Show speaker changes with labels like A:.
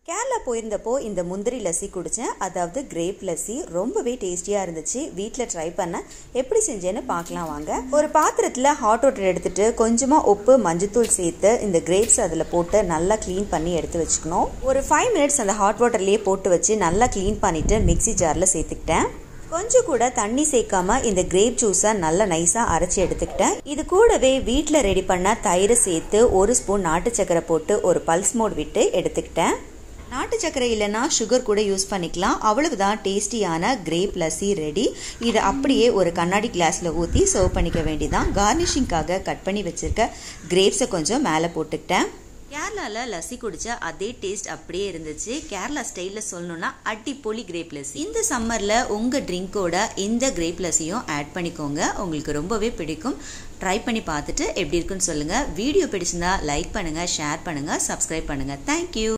A: கேரளா போயிருந்தப்போ இந்த முந்திரி லஸ்ஸி குடித்தேன் அதாவது கிரேப் லஸ்ஸி ரொம்பவே டேஸ்டியாக இருந்துச்சு வீட்டில் ட்ரை பண்ண எப்படி செஞ்சேன்னு பார்க்கலாம் வாங்க ஒரு பாத்திரத்தில் ஹாட் வாட்டர் எடுத்துட்டு கொஞ்சமாக உப்பு மஞ்சத்தூள் சேர்த்து இந்த கிரேப்ஸ் அதில் போட்டு நல்லா க்ளீன் பண்ணி எடுத்து வச்சுக்கணும் ஒரு ஃபைவ் மினிட்ஸ் அந்த ஹாட் வாட்டர்லேயே போட்டு வச்சு நல்லா க்ளீன் பண்ணிவிட்டு மிக்ஸி ஜாரில் சேர்த்துக்கிட்டேன் கொஞ்சம் கூட தண்ணி சேர்க்காம இந்த கிரேப் ஜூஸை நல்லா நைஸாக அரைச்சி எடுத்துக்கிட்டேன் இது கூடவே வீட்டில் ரெடி பண்ண தயிர் சேர்த்து ஒரு ஸ்பூன் நாட்டு சக்கரை போட்டு ஒரு பல்ஸ் மோட் விட்டு எடுத்துக்கிட்டேன் நாட்டு சக்கரை இல்லைன்னா சுகர் கூட யூஸ் பண்ணிக்கலாம் அவ்வளவுதான் டேஸ்டியான கிரேப் லஸ்ஸி ரெடி இதை அப்படியே ஒரு கண்ணாடி கிளாஸில் ஊற்றி சர்வ் பண்ணிக்க வேண்டியதான் கார்னிஷிங்காக கட் பண்ணி வச்சிருக்க கிரேப்ஸை கொஞ்சம் மேலே போட்டுக்கிட்டேன் கேரளாவில் லஸ்ஸி குடிச்ச அதே டேஸ்ட் அப்படியே இருந்துச்சு கேரளா ஸ்டைலில் சொல்லணும்னா அட்டிப்பொலி கிரேப் லஸ்ஸி இந்த சம்மரில் உங்கள் ட்ரிங்கோட இந்த கிரேப் லஸ்ஸியும் ஆட் பண்ணிக்கோங்க உங்களுக்கு ரொம்பவே பிடிக்கும் ட்ரை பண்ணி பார்த்துட்டு எப்படி இருக்குன்னு சொல்லுங்கள் வீடியோ பிடிச்சிருந்தா லைக் பண்ணுங்கள் ஷேர் பண்ணுங்கள் சப்ஸ்கிரைப் பண்ணுங்கள் தேங்க்யூ